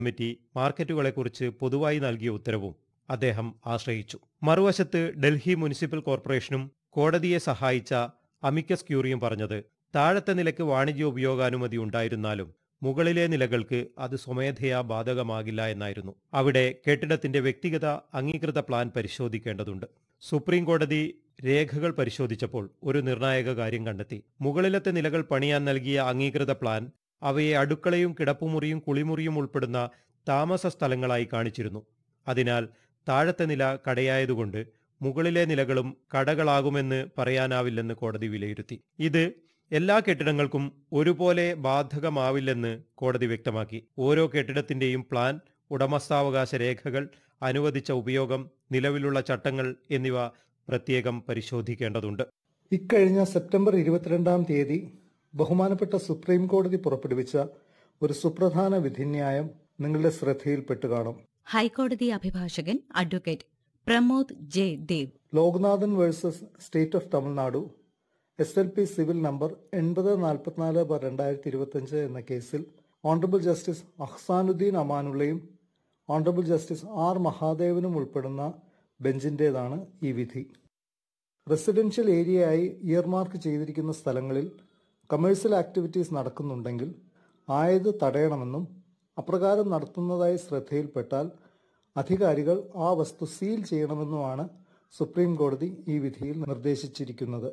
committee മാർക്കറ്റുകളെക്കുറിച്ച് പൊതുവായി നൽകിയ ഉത്തരവും അദ്ദേഹം ആശ്രയിച്ചു മറുവശത്ത് ഡൽഹി മുനിസിപ്പൽ കോർപ്പറേഷനും കോടതിയെ സഹായിച്ച അമിക്കസ് ക്യൂറിയും പറഞ്ഞത് താഴത്തെ നിലയ്ക്ക് വാണിജ്യ ഉപയോഗാനുമതി ഉണ്ടായിരുന്നാലും മുകളിലെ നിലകൾക്ക് അത് സ്വമേധയാ ബാധകമാകില്ല എന്നായിരുന്നു അവിടെ കെട്ടിടത്തിന്റെ വ്യക്തിഗത അംഗീകൃത പ്ലാൻ പരിശോധിക്കേണ്ടതുണ്ട് സുപ്രീം കോടതി രേഖകൾ പരിശോധിച്ചപ്പോൾ ഒരു നിർണായക കാര്യം കണ്ടെത്തി മുകളിലത്തെ നിലകൾ പണിയാൻ നൽകിയ അംഗീകൃത പ്ലാൻ അവയെ അടുക്കളയും കിടപ്പുമുറിയും കുളിമുറിയും ഉൾപ്പെടുന്ന താമസ സ്ഥലങ്ങളായി കാണിച്ചിരുന്നു അതിനാൽ താഴത്തെ നില കടയായതുകൊണ്ട് മുകളിലെ നിലകളും കടകളാകുമെന്ന് പറയാനാവില്ലെന്ന് കോടതി വിലയിരുത്തി ഇത് എല്ലാ കെട്ടിടങ്ങൾക്കും ഒരുപോലെ ബാധകമാവില്ലെന്ന് കോടതി വ്യക്തമാക്കി ഓരോ കെട്ടിടത്തിന്റെയും പ്ലാൻ ഉടമസ്ഥാവകാശ രേഖകൾ അനുവദിച്ച ഉപയോഗം നിലവിലുള്ള ചട്ടങ്ങൾ എന്നിവ പ്രത്യേകം പരിശോധിക്കേണ്ടതുണ്ട് ഇക്കഴിഞ്ഞ സെപ്റ്റംബർ ഇരുപത്തിരണ്ടാം തീയതി ബഹുമാനപ്പെട്ട സുപ്രീം കോടതി പുറപ്പെടുവിച്ച ഒരു സുപ്രധാന വിധിന്യായം നിങ്ങളുടെ ശ്രദ്ധയിൽപ്പെട്ടു കാണും ഹൈക്കോടതി അഭിഭാഷകൻ advocate Pramod J Dev Loknathan versus state of Tamil Nadu S L P civil number എൺപത് നാൽപ്പത്തിനാല് ബർ രണ്ടായിരത്തി ഇരുപത്തിയഞ്ച് എന്ന കേസിൽ ഓണറബിൾ ജസ്റ്റിസ് അഹ്സാനുദ്ദീൻ അമാനുള്ളയും ഓണറബിൾ ജസ്റ്റിസ് ആർ മഹാദേവനും ഉൾപ്പെടുന്ന ബെഞ്ചിന്റേതാണ് ഈ വിധി റെസിഡൻഷ്യൽ ഏരിയയായി ഇയർമാർക്ക് ചെയ്തിരിക്കുന്ന സ്ഥലങ്ങളിൽ കമേഴ്സ്യൽ ആക്ടിവിറ്റീസ് നടക്കുന്നുണ്ടെങ്കിൽ ആയത് തടയണമെന്നും അപ്രകാരം നടത്തുന്നതായി ശ്രദ്ധയിൽപ്പെട്ടാൽ അധികാരികൾ ആ വസ്തു സീൽ ചെയ്യണമെന്നുമാണ് സുപ്രീം കോടതി ഈ വിധിയിൽ നിർദ്ദേശിച്ചിരിക്കുന്നത്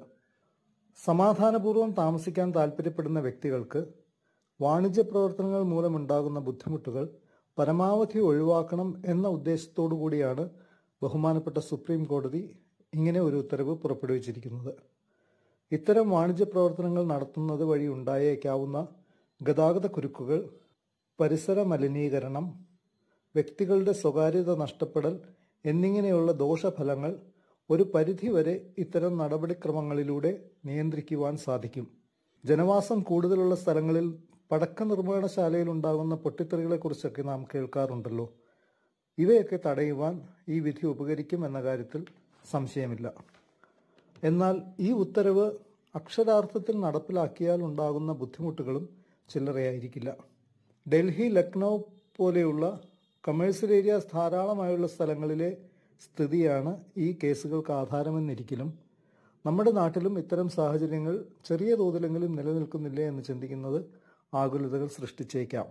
സമാധാനപൂർവ്വം താമസിക്കാൻ താൽപ്പര്യപ്പെടുന്ന വ്യക്തികൾക്ക് വാണിജ്യ പ്രവർത്തനങ്ങൾ മൂലമുണ്ടാകുന്ന ബുദ്ധിമുട്ടുകൾ പരമാവധി ഒഴിവാക്കണം എന്ന ഉദ്ദേശത്തോടു കൂടിയാണ് ബഹുമാനപ്പെട്ട സുപ്രീം കോടതി ഇങ്ങനെ ഒരു ഉത്തരവ് പുറപ്പെടുവിച്ചിരിക്കുന്നത് ഇത്തരം വാണിജ്യ പ്രവർത്തനങ്ങൾ നടത്തുന്നത് വഴി ഉണ്ടായേക്കാവുന്ന ഗതാഗത കുരുക്കുകൾ പരിസര മലിനീകരണം വ്യക്തികളുടെ സ്വകാര്യത നഷ്ടപ്പെടൽ എന്നിങ്ങനെയുള്ള ദോഷഫലങ്ങൾ ഒരു പരിധിവരെ ഇത്തരം നടപടിക്രമങ്ങളിലൂടെ നിയന്ത്രിക്കുവാൻ സാധിക്കും ജനവാസം കൂടുതലുള്ള സ്ഥലങ്ങളിൽ പടക്ക നിർമ്മാണശാലയിൽ ഉണ്ടാകുന്ന പൊട്ടിത്തെറികളെക്കുറിച്ചൊക്കെ നാം കേൾക്കാറുണ്ടല്ലോ ഇവയൊക്കെ തടയുവാൻ ഈ വിധി ഉപകരിക്കും എന്ന കാര്യത്തിൽ സംശയമില്ല എന്നാൽ ഈ ഉത്തരവ് അക്ഷരാർത്ഥത്തിൽ നടപ്പിലാക്കിയാൽ ഉണ്ടാകുന്ന ബുദ്ധിമുട്ടുകളും ചില്ലറയായിരിക്കില്ല ഡൽഹി ലക്നൗ പോലെയുള്ള കമേഴ്സ്യൽ ഏരിയാസ് ധാരാളമായുള്ള സ്ഥലങ്ങളിലെ സ്ഥിതിയാണ് ഈ കേസുകൾക്ക് ആധാരമെന്നിരിക്കലും നമ്മുടെ നാട്ടിലും ഇത്തരം സാഹചര്യങ്ങൾ ചെറിയ തോതിലെങ്കിലും നിലനിൽക്കുന്നില്ലേ എന്ന് ചിന്തിക്കുന്നത് ആകുലതകൾ സൃഷ്ടിച്ചേക്കാം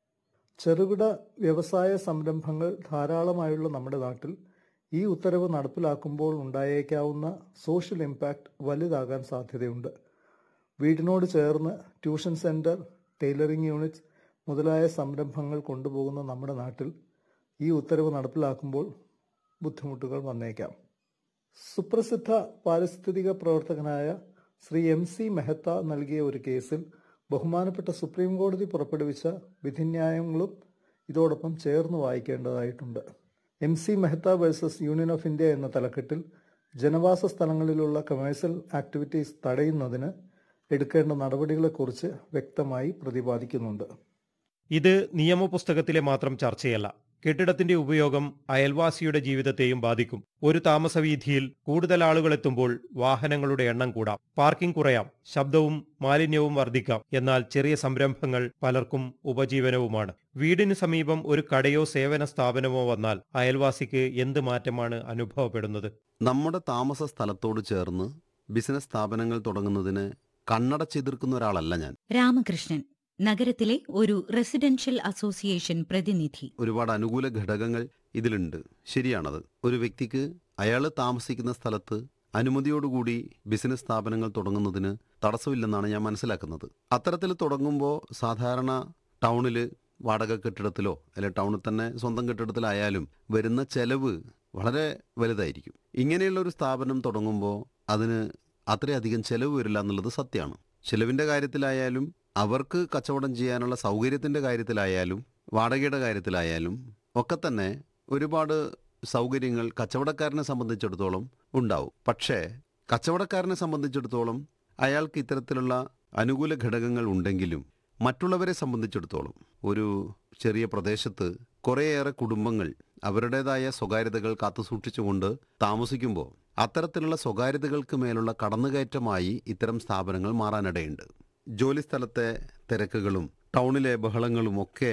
ചെറുകിട വ്യവസായ സംരംഭങ്ങൾ ധാരാളമായുള്ള നമ്മുടെ നാട്ടിൽ ഈ ഉത്തരവ് നടപ്പിലാക്കുമ്പോൾ ഉണ്ടായേക്കാവുന്ന സോഷ്യൽ ഇമ്പാക്റ്റ് വലുതാകാൻ സാധ്യതയുണ്ട് വീടിനോട് ചേർന്ന് ട്യൂഷൻ സെൻറ്റർ ടൈലറിംഗ് യൂണിറ്റ്സ് മുതലായ സംരംഭങ്ങൾ കൊണ്ടുപോകുന്ന നമ്മുടെ നാട്ടിൽ ഈ ഉത്തരവ് നടപ്പിലാക്കുമ്പോൾ ബുദ്ധിമുട്ടുകൾ വന്നേക്കാം സുപ്രസിദ്ധ പാരിസ്ഥിതിക പ്രവർത്തകനായ ശ്രീ എം സി മെഹത്ത നൽകിയ ഒരു കേസിൽ ബഹുമാനപ്പെട്ട സുപ്രീം കോടതി പുറപ്പെടുവിച്ച വിധിന്യായങ്ങളും ഇതോടൊപ്പം ചേർന്ന് വായിക്കേണ്ടതായിട്ടുണ്ട് M C Mehta versus union of India എന്ന തലക്കെട്ടിൽ ജനവാസ സ്ഥലങ്ങളിലുള്ള കമേഴ്സ്യൽ ആക്ടിവിറ്റീസ് തടയുന്നതിന് എടുക്കേണ്ട നടപടികളെക്കുറിച്ച് വ്യക്തമായി പ്രതിപാദിക്കുന്നുണ്ട് ഇത് നിയമപുസ്തകത്തിലെ മാത്രം ചർച്ചയല്ല കെട്ടിടത്തിന്റെ ഉപയോഗം അയൽവാസിയുടെ ജീവിതത്തെയും ബാധിക്കും ഒരു താമസവീഥിയിൽ കൂടുതൽ ആളുകൾ എത്തുമ്പോൾ വാഹനങ്ങളുടെ എണ്ണം കൂടാം പാർക്കിംഗ് കുറയാം ശബ്ദവും മാലിന്യവും വർദ്ധിക്കാം എന്നാൽ ചെറിയ സംരംഭങ്ങൾ പലർക്കും ഉപജീവനവുമാണ് വീടിന് സമീപം ഒരു കടയോ സേവന സ്ഥാപനമോ വന്നാൽ അയൽവാസിക്ക് എന്ത് മാറ്റമാണ് അനുഭവപ്പെടുന്നത് നമ്മുടെ താമസ സ്ഥലത്തോട് ചേർന്ന് ബിസിനസ് സ്ഥാപനങ്ങൾ തുടങ്ങുന്നതിന് കണ്ണടച്ചെതിർക്കുന്ന ഒരാളല്ല ഞാൻ രാമകൃഷ്ണൻ നഗരത്തിലെ ഒരു റെസിഡൻഷ്യൽ അസോസിയേഷൻ പ്രതിനിധി ഒരുപാട് അനുകൂല ഘടകങ്ങൾ ഇതിലുണ്ട് ശരിയാണത് ഒരു വ്യക്തിക്ക് അയാൾ താമസിക്കുന്ന സ്ഥലത്ത് അനുമതിയോടുകൂടി ബിസിനസ് സ്ഥാപനങ്ങൾ തുടങ്ങുന്നതിന് തടസ്സമില്ലെന്നാണ് ഞാൻ മനസ്സിലാക്കുന്നത് അത്തരത്തിൽ തുടങ്ങുമ്പോൾ സാധാരണ ടൗണിൽ വാടക കെട്ടിടത്തിലോ അല്ലെ ടൗണിൽ തന്നെ സ്വന്തം കെട്ടിടത്തിലായാലും വരുന്ന ചെലവ് വളരെ വലുതായിരിക്കും ഇങ്ങനെയുള്ള ഒരു സ്ഥാപനം തുടങ്ങുമ്പോൾ അതിന് അത്രയധികം ചെലവ് വരില്ല എന്നുള്ളത് സത്യമാണ് ചെലവിൻ്റെ കാര്യത്തിലായാലും അവർക്ക് കച്ചവടം ചെയ്യാനുള്ള സൗകര്യത്തിൻ്റെ കാര്യത്തിലായാലും വാടകയുടെ കാര്യത്തിലായാലും ഒക്കെ തന്നെ ഒരുപാട് സൗകര്യങ്ങൾ കച്ചവടക്കാരനെ സംബന്ധിച്ചിടത്തോളം ഉണ്ടാവും പക്ഷേ കച്ചവടക്കാരനെ സംബന്ധിച്ചിടത്തോളം അയാൾക്ക് ഇത്തരത്തിലുള്ള അനുകൂല ഘടകങ്ങൾ ഉണ്ടെങ്കിലും മറ്റുള്ളവരെ സംബന്ധിച്ചിടത്തോളം ഒരു ചെറിയ പ്രദേശത്ത് കുറേയേറെ കുടുംബങ്ങൾ അവരുടേതായ സ്വകാര്യതകൾ കാത്തുസൂക്ഷിച്ചുകൊണ്ട് താമസിക്കുമ്പോൾ അത്തരത്തിലുള്ള സ്വകാര്യതകൾക്ക് മേലുള്ള കടന്നുകയറ്റമായി ഇത്തരം സ്ഥാപനങ്ങൾ മാറാനിടയുണ്ട് ജോലിസ്ഥലത്തെ തിരക്കുകളും ടൗണിലെ ബഹളങ്ങളും ഒക്കെ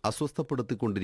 അസ്വസ്ഥപ്പെടുത്തിക്കൊണ്ടിരിക്കുന്നു